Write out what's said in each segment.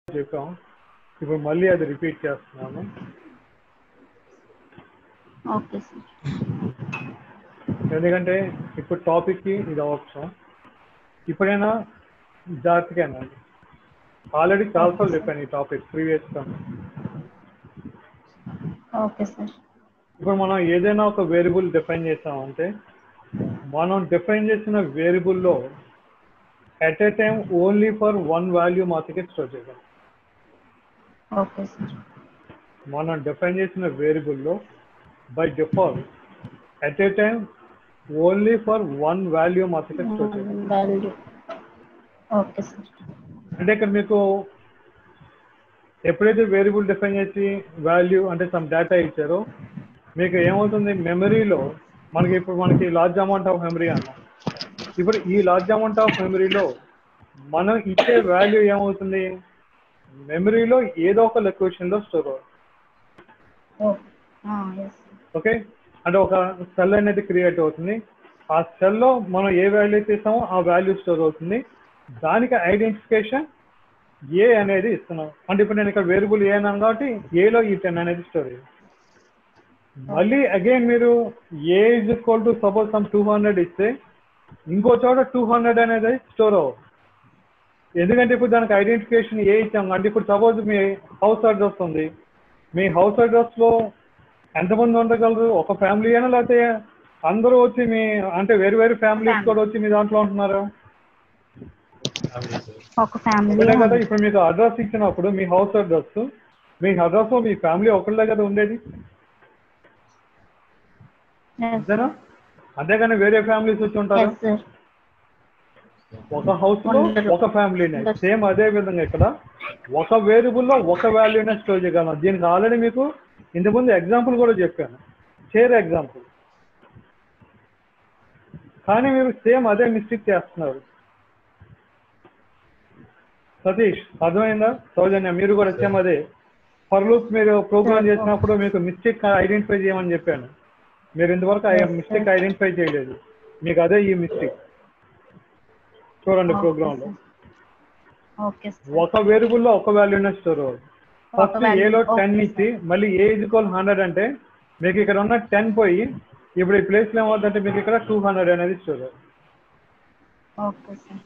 చెప్పాం ఇప్పుడు మళ్ళీ అది రిపీట్ చేస్తున్నాను ఓకే సార్ ఎందుకంటే ఇప్పుడు టాపిక్కి ఇది అవసరం ఇప్పుడైనా జాగ్రత్తగా అనండి ఆల్రెడీ చాలాసార్లు చెప్పాను ఈ టాపిక్ ప్రీవియస్గా ఓకే సార్ ఇప్పుడు మనం ఏదైనా ఒక వేరియబుల్ డిఫైన్ చేసామంటే మనం డిఫైన్ చేసిన వేరియబుల్లో at a time only for one value మాత్రమే స్టోర్ చేయగలం ఓకే సార్ మనం డిఫైన్ చేసిన వేరియబుల్లో by default at a time only for one value మాత్రమే స్టోర్ చేయగలం వాల్యూ ఓకే సార్ అంటే ఇక్కడ మీకు ఎప్పుడైతే వేరియబుల్ డిఫైన్ చేసి వాల్యూ అంటే సమ్ డేటా ఇచ్చారో మీకు ఏమవుతుంది మెమరీలో మనకి ఇప్పుడు మనకి లార్జ్ అమౌంట్ ఆఫ్ మెమరీ అన్నాం ఇప్పుడు ఈ లార్జ్ అమౌంట్ ఆఫ్ మెమరీలో మనం ఇచ్చే వాల్యూ ఏమవుతుంది మెమరీలో ఏదో ఒక లొకేషన్లో స్టోర్ అవుతుంది ఎస్ ఓకే అంటే ఒక సెల్ అనేది క్రియేట్ అవుతుంది ఆ సెల్లో మనం ఏ వాల్యూ తీస్తామో ఆ వాల్యూ స్టోర్ అవుతుంది దానికి ఐడెంటిఫికేషన్ ఏ అనేది ఇస్తున్నాం అంటే ఇప్పుడు నేను ఇక్కడ వేరియబుల్ ఏ అన్నాను కాబట్టి ఏలో ఈ టెన్ అనేది స్టోర్ అయ్యింది మళ్ళీ అగైన్ మీరు a is equal to suppose some two hundred ఇస్తే ఇంకో చోట టూ హండ్రెడ్ అనేది స్టోర్ అవ్వదు ఎందుకంటే ఇప్పుడు దానికి ఐడెంటిఫికేషన్ ఏ ఇచ్చాం అంటే ఇప్పుడు సపోజ్ మీ హౌస్ అడ్రస్ ఉంది మీ హౌస్ అడ్రస్ లో ఎంతమంది ఉండగలరు ఒక ఫ్యామిలీ అయినా లేకపోతే అందరూ వచ్చి మీ అంటే వేరు వేరు ఫ్యామిలీస్ కూడా వచ్చి మీ దాంట్లో ఉంటున్నారు ఒక ఫ్యామిలీ ఒకటే కదా ఇప్పుడు మీకు అడ్రస్ ఇచ్చినప్పుడు మీ హౌస్ అడ్రస్ మీ అడ్రస్ లో మీ ఫ్యామిలీ ఒకళ్ళే కదా ఉండేది అంతేనా అంతేగాని వేరే ఫ్యామిలీస్ వచ్చి ఉంటారు ఎస్ సార్ ఒక హౌస్ లో ఒక ఫ్యామిలీనే సేమ్ అదే విధంగా ఇక్కడ ఒక వేరియబుల్ లో ఒక వాల్యూనే స్టోర్ చేయగలం దీనికి ఆల్రెడీ మీకు ఇంతకుముందు ఎగ్జాంపుల్ కూడా చెప్పాను షేర్ ఎగ్జాంపుల్ కానీ మీరు సేమ్ అదే మిస్టేక్ చేస్తున్నారు సతీష్ అర్థమైందా సౌజన్య మీరు కూడా సేమ్ అదే ఫర్ లూప్ మీరు ప్రోగ్రామ్ చేసినప్పుడు మీకు మిస్టేక్ ఐడెంటిఫై చేయమని చెప్పాను మీరు ఇంతవరకు మిస్టేక్ ఐడెంటిఫై చేయలేదు మీకు అదే ఈ మిస్టేక్ చూడండి ప్రోగ్రామ్ లో ఓకే సార్ ఒక వేరియబుల్ లో ఒక వాల్యూనే స్టోర్ అవ్వదు ఫస్ట్ value, ఏలో okay, టెన్ sir. ఇచ్చి మళ్ళీ ఏ ఈక్వల్ హండ్రెడ్ అంటే మీకు ఇక్కడ ఉన్న టెన్ పోయి ఇప్పుడు ఈ ప్లేస్ లో ఏమవుతుందంటే మీకు ఇక్కడ టూ హండ్రెడ్ అనేది స్టోర్ అవుతుంది ఓకే సార్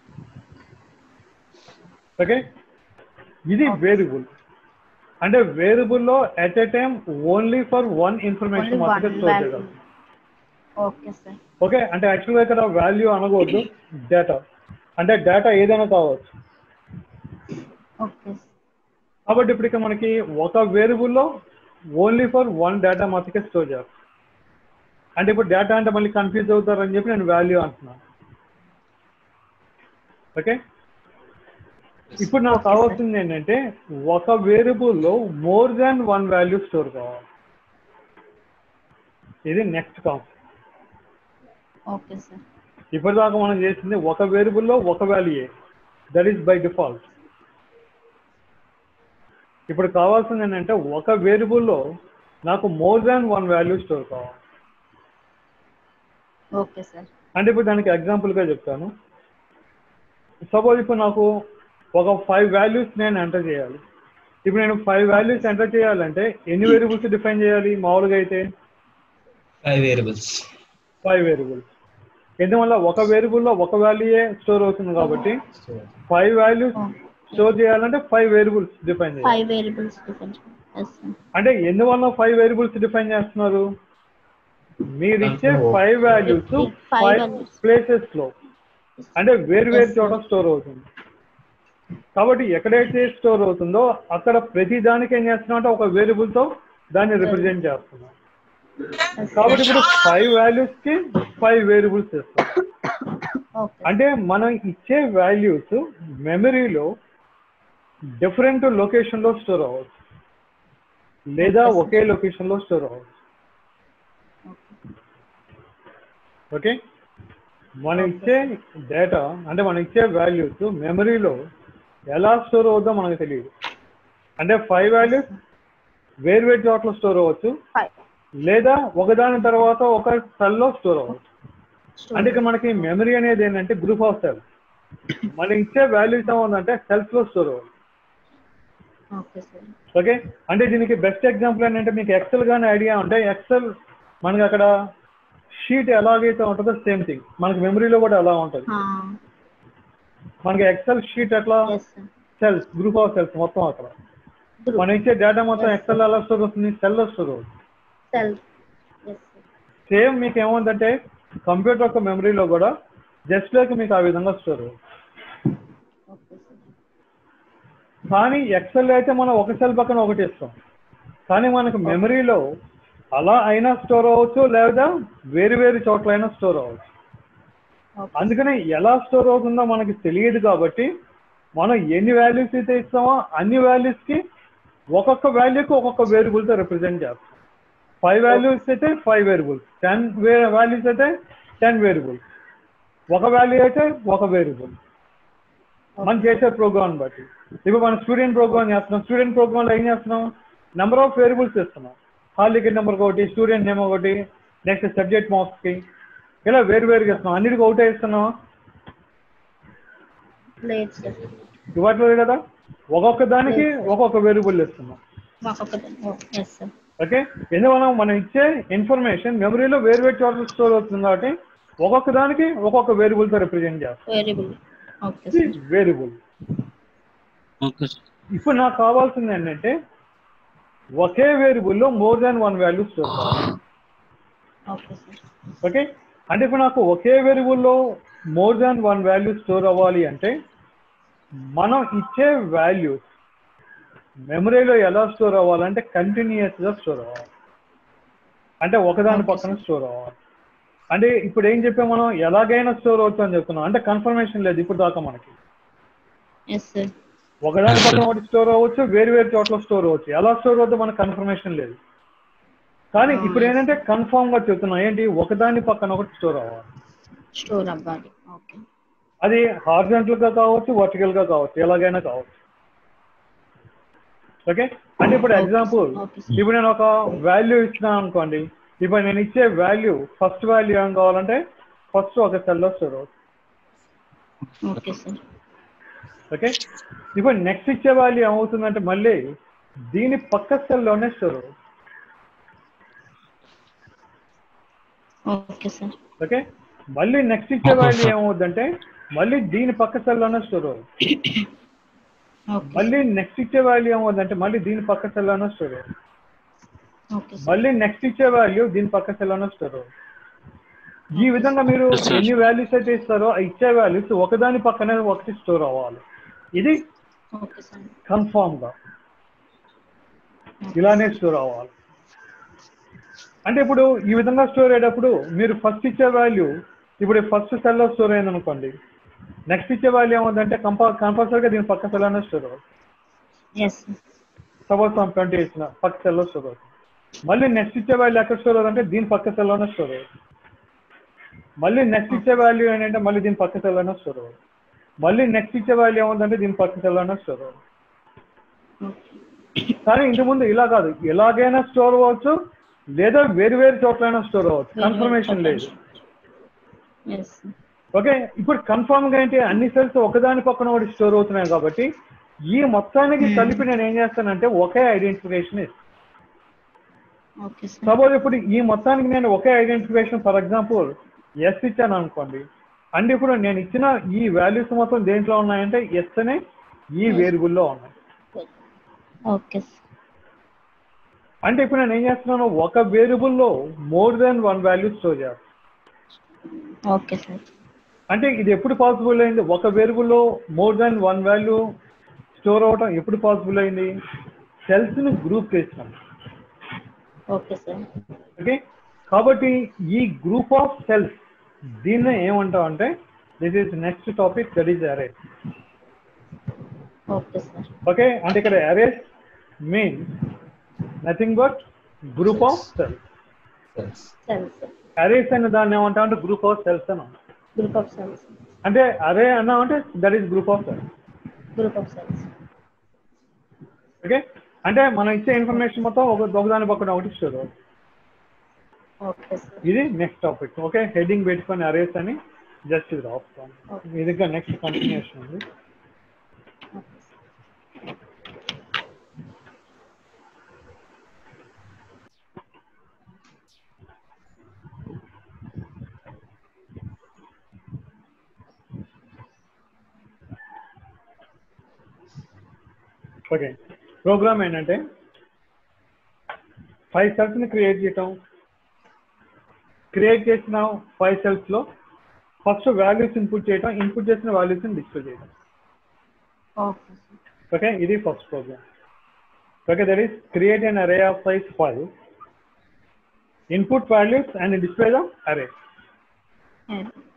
ఓకే ఇది వేరియబుల్ అంటే వేరియబుల్ లో at a time only for one information only మాత్రమే వన్ స్టోర్ వాల్యూ చేయగలం ఓకే సార్ ఓకే అంటే యాక్చువల్గా ఇక్కడ వాల్యూ అనకూడదు డేటా అంటే డేటా ఏదైనా కావచ్చు ఓకే కాబట్టి ఇప్పుడు ఇక్కడ మనకి ఒక వేరియబుల్లో ఓన్లీ ఫర్ వన్ డేటా మాత్రమే స్టోర్ చేస్తాం అంటే ఇప్పుడు డేటా అంటే మళ్ళీ కన్ఫ్యూజ్ అవుతారని చెప్పి నేను వాల్యూ అంటున్నాను ఓకే ఇప్పుడు నాకు కావాల్సింది ఏంటంటే ఒక వేరియబుల్లో more than one value store కావాలి ఇది నెక్స్ట్ కాన్సెప్ట్ ఓకే సార్ ఇప్పటిదాకా మనం చేసింది ఒక వేరియబుల్లో ఒక value that is by default ఇప్పుడు కావాల్సింది ఏంటంటే ఒక వేరియబుల్లో నాకు more than one value store కావాలి ఓకే సార్ అంటే ఇప్పుడు దానికి ఎగ్జాంపుల్గా చెప్తాను సపోజ్ ఇప్పుడు నాకు ఒక ఫైవ్ వాల్యూస్ నేను ఎంటర్ చేయాలి ఇప్పుడు నేను ఫైవ్ వాల్యూస్ ఎంటర్ చేయాలంటే ఎన్ని వేరియబుల్స్ డిఫైన్ చేయాలి మామూలుగా అయితే ఫైవ్ వేరియబుల్స్ ఫైవ్ వేరియబుల్స్ ఎందువల్ల ఒక వేరియబుల్లో ఒక వాల్యూయే స్టోర్ అవుతుంది కాబట్టి ఫైవ్ వాల్యూస్ స్టోర్ చేయాలంటే ఫైవ్ వేరియబుల్స్ డిఫైన్ చేయాలి five variables difference yes sir అంటే ఎందువల్ల ఫైవ్ వేరియబుల్స్ డిఫైన్ చేస్తున్నారు మీరు ఇచ్చే five values Five five values. Places లో అంటే వేరు వేరు చోట స్టోర్ అవుతుంది కాబట్టి ఎక్కడైతే స్టోర్ అవుతుందో అక్కడ ప్రతి దానికి ఏం చేస్తున్నాం అంటే ఒక వేరియబుల్ తో దాన్ని రిప్రజెంట్ చేస్తున్నాం కాబట్టి ఇప్పుడు ఫైవ్ వాల్యూస్ కి ఫైవ్ వేరియబుల్స్ ఇస్తాం ఓకే అంటే మనం ఇచ్చే వాల్యూస్ మెమరీలో డిఫరెంట్ లొకేషన్ లో స్టోర్ అవ్వచ్చు లేదా ఒకే లొకేషన్ లో స్టోర్ అవ్వచ్చు ఓకే మనం ఇచ్చే డేటా అంటే మనం ఇచ్చే వాల్యూస్ మెమరీలో ఎలా స్టోర్ అవుతుందో మనకు తెలియదు అంటే ఫైవ్ వాల్యూస్ వేరు వేరు చోట్ల స్టోర్ అవ్వచ్చు ఫైవ్ లేదా ఒకదాని తర్వాత ఒక సెల్ లో స్టోర్ అవ్వచ్చు అంటే ఇక మనకి మెమరీ అనేది ఏంటంటే గ్రూప్ ఆఫ్ సెల్స్ మనం ఇచ్చే వాల్యూస్ ఏముందంటే సెల్స్ లో స్టోర్ అవ్వాలి ఓకే సార్ ఓకే అంటే దీనికి బెస్ట్ ఎగ్జాంపుల్ ఏంటంటే మీకు ఎక్సెల్ కానీ ఐడియా ఉంటే ఎక్సెల్ మనకి అక్కడ షీట్ ఎలాగైతే ఉంటుందో సేమ్ థింగ్ మనకి మెమరీలో కూడా అలా ఉంటుంది మనకి ఎక్సెల్ షీట్ ఎట్లా yes sir cells group of cells మొత్తం అక్కడ మనం ఇచ్చే డేటా మొత్తం ఎక్సెల్ ఎలా స్టోర్ అవుతుంది సెల్ లో స్టోర్ అవుతుంది సెల్ ఎస్ సార్ సేమ్ మీకు ఏముందంటే కంప్యూటర్ యొక్క మెమరీలో కూడా జస్ట్ లైక్ మీకు ఆ విధంగా స్టోర్ అవుతుంది ఓకే సార్ కానీ ఎక్సెల్ అయితే మనం ఒక సెల్ పక్కన ఒకటి ఇస్తాం కానీ మనకు మెమరీలో అలా అయినా స్టోర్ అవ్వచ్చు లేదా వేరు వేరు చోట్ల అయినా స్టోర్ అవ్వచ్చు ఓకే అందుకని ఎలా స్టోర్ అవుతుందో మనకి తెలియదు కాబట్టి మనం ఎన్ని వాల్యూస్ అయితే ఇస్తామో అన్ని వాల్యూస్ కి ఒక్కొక్క వాల్యూకి ఒక్కొక్క వేరియబుల్ తో రిప్రజెంట్ చేస్తాం ఫైవ్ వాల్యూస్ అయితే ఫైవ్ వేరియబుల్స్ టెన్ వాల్యూస్ అయితే టెన్ వేరియబుల్స్ ఒక వాల్యూ అయితే ఒక వేరియబుల్ మనం చేసే ప్రోగ్రామ్ బట్టి ఇప్పుడు మనం స్టూడెంట్ ప్రోగ్రామ్ చేస్తున్నాం స్టూడెంట్ ప్రోగ్రామ్ లో ఏం చేస్తున్నాం నెంబర్ ఆఫ్ వేరియబుల్స్ ఇస్తున్నాం హాల్ టికెట్ నెంబర్ ఒకటి స్టూడెంట్ నేమ్ ఒకటి నెక్స్ట్ సబ్జెక్ట్ మార్క్స్ కి ఇలా వేరు వేరుగా ఇస్తున్నాం అన్నిటికీ ఒకటే ఇస్తున్నాం లేదు సార్ ఇవ్వట్లేదు కదా ఒక్కొక్క దానికి ఒక్కొక్క వేరియబుల్ ఇస్తున్నాం మాకొక ఎస్ సార్ ఓకే ఎందువల్ల మనం ఇచ్చే ఇన్ఫర్మేషన్ మెమరీలో వేరు వేరు చోట్ల స్టోర్ అవుతుంది కాబట్టి ఒక్కొక్క దానికి ఒక్కొక్క వేరియబుల్ తో రిప్రజెంట్ చేస్తాం variable okay sir variable okay sir ఇప్పుడు నాకు కావాల్సింది ఏంటంటే ఒకే వేరియబుల్లో more than one value store okay sir okay అంటే ఇప్పుడు నాకు ఒకే వేరియబుల్లో more than one value store అవ్వాలి అంటే మనం ఇచ్చే వాల్యూస్ మెమరీలో ఎలా స్టోర్ అవ్వాలంటే కంటిన్యూస్ గా స్టోర్ అవ్వాలి అంటే ఒకదాని పక్కన స్టోర్ అవ్వాలి అంటే ఇప్పుడు ఏం చెప్పాం మనం ఎలాగైనా స్టోర్ అవుతుంది అని చెప్తున్నాం అంటే కన్ఫర్మేషన్ లేదు ఇప్పుడు దాకా మనకి ఎస్ సార్ ఒకదాని పక్కన ఒకటి స్టోర్ అవ్వచ్చు వేరు వేరు చోట్ల స్టోర్ అవ్వచ్చు ఎలా స్టోర్ అవుతుందో మనకు కన్ఫర్మేషన్ లేదు కానీ ఇప్పుడు ఏంటంటే కన్ఫర్మ్ గా చెప్తున్నాం ఏంటి ఒకదాని పక్కన ఒకటి స్టోర్ అవ్వాలి స్టోర్ అవ్వాలి ఓకే అది హార్జెంటల్ గా కావచ్చు వర్టికల్ గా కావచ్చు ఎలాగైనా కావచ్చు ఓకే అంటే ఇప్పుడు ఎగ్జాంపుల్ ఓకే సార్ ఇప్పుడు నేను ఒక వాల్యూ ఇచ్చినా అనుకోండి ఇప్పుడు నేను ఇచ్చే వాల్యూ ఫస్ట్ వాల్యూ ఏం కావాలంటే ఫస్ట్ ఒక సెల్ లో స్టోర్ అవుతుంది ఓకే సార్ ఓకే ఇప్పుడు నెక్స్ట్ ఇచ్చే వాల్యూ ఏమవుతుందంటే మళ్ళీ దీని పక్క సెల్లోనే స్టోర్ అవుతుంది ఓకే సార్ ఓకే మళ్ళీ నెక్స్ట్ ఇచ్చే వాల్యూ ఏమవుతుందంటే మళ్ళీ దీని పక్క సెల్లోనే స్టోర్ అవుతుంది ఓకే మళ్ళీ నెక్స్ట్ ఇచ్చే వాల్యూ ఏమవుతుందంటే మళ్ళీ దీని పక్క సెల్లోనే స్టోర్ అవుతుంది ఓకే సార్ మళ్ళీ నెక్స్ట్ ఇచ్చే వాల్యూ దీని పక్క సెల్లోనే స్టోర్ అవుతుంది ఈ విధంగా మీరు ఎన్ని వాల్యూస్ అయితే ఇస్తారో ఆ ఇచ్చే వాల్యూస్ ఒకదాని పక్కనే ఒకటి స్టోర్ అవ్వాలి ఇది ఓకే సార్ కన్ఫామ్ గా ఇలానే స్టోర్ అవ్వాలి అంటే ఇప్పుడు ఈ విధంగా స్టోర్ అయ్యేటప్పుడు మీరు ఫస్ట్ ఇచ్చే వాల్యూ ఇప్పుడు ఫస్ట్ సెల్లో స్టోర్ అయింది అనుకోండి నెక్స్ట్ ఇచ్చే వాల్యూ ఏముందంటే కంపా కంపల్సరీగా దీని పక్క సెల్లోనే స్టోర్ అవుతుంది ఎస్ సపోజ్ మనం ట్వంటీ ఇచ్చిన పక్క సెల్లో స్టోర్ అవుతుంది మళ్ళీ నెక్స్ట్ ఇచ్చే వాల్యూ ఎక్కడ స్టోర్ అవుతుందంటే దీని పక్క సెల్లోనే స్టోర్ అవుతుంది మళ్ళీ నెక్స్ట్ ఇచ్చే వాల్యూ ఏంటంటే మళ్ళీ దీని పక్క సెల్లోనే స్టోర్ అవుతుంది మళ్ళీ నెక్స్ట్ ఇచ్చే వాల్యూ ఏముందంటే దీని పక్క సెల్లోనే స్టోర్ అవుతుంది ఓకే కానీ ఇంటి ముందు ఇలా కాదు ఎలాగైనా స్టోర్ అవ్వచ్చు లేదా వేరు వేరు చోట్లైనా స్టోర్ అవ్వచ్చు కన్ఫర్మేషన్ లేదు ఎస్ ఓకే ఇప్పుడు కన్ఫర్మ్ గా ఏంటి అన్ని సెల్స్ ఒకదాని పక్కన ఒకటి స్టోర్ అవుతున్నాయి కాబట్టి ఈ మొత్తానికి కలిపి నేను ఏం చేస్తానంటే ఒకే ఐడెంటిఫికేషన్ ఇస్తాను ఓకే సార్ సపోజ్ ఇప్పుడు ఈ మొత్తానికి నేను ఒకే ఐడెంటిఫికేషన్ ఫర్ ఎగ్జాంపుల్ ఎస్ ఇచ్చాను అనుకోండి అంటే ఇప్పుడు నేను ఇచ్చిన ఈ వాల్యూస్ మొత్తం దేంట్లో ఉన్నాయంటే ఎస్ అనే ఈ వేరియబుల్లో ఉన్నాయి ఓకే సార్ అంటే ఇప్పుడు నేను ఏం చేస్తున్నాను ఒక వేరియబుల్లో more than one value store చేస్తాను ఓకే సార్ అంటే ఇది ఎప్పుడు పాసిబుల్ అయింది ఒక వేరియబుల్లో more than one value store అవటం ఎప్పుడు పాసిబుల్ అయింది సెల్స్ ని గ్రూప్ చేసినాం ఓకే సార్ ఓకే కాబట్టి ఈ గ్రూప్ ఆఫ్ సెల్స్ దీన్నే ఏమంటాం అంటే this is next topic that is array okay sir okay అంటే ఇక్కడ arrays mean nothing but group of cells cells arrays అనే దాన్ని ఏమంటాం అంటే గ్రూప్ ఆఫ్ సెల్స్ అని అంటాం. గ్రూప్ ఆఫ్ సెల్స్ అంటే అరే అన్నా అంటే that is group of cells group of cells okay అంటే మనం ఇచ్చే ఇన్ఫర్మేషన్ మొత్తం ఒక ఒకదాని పక్కన ఒకటి స్టోర్ అవుతుంది ఓకే సార్ ఇది నెక్స్ట్ టాపిక్ ఓకే హెడ్డింగ్ పెట్టుకొని అరేస్ అని జస్ట్ ఇది రాస్తాను ఇది ఇంకా నెక్స్ట్ కంటిన్యూషన్ ఉంది ఓకే సార్ ఓకే ప్రోగ్రామ్ ఏంటంటే ఫైవ్ సెల్స్ ని క్రియేట్ చేయటం క్రియేట్ చేసిన ఫైవ్ సెల్స్ లో ఫస్ట్ వాల్యూస్ ఇన్పుట్ చేయటం ఇన్పుట్ చేసిన వాల్యూస్ ని డిస్ప్లే చేయటం ఓకే సార్ ఓకే ఇది first program okay that is create an array of size five input values and display the array and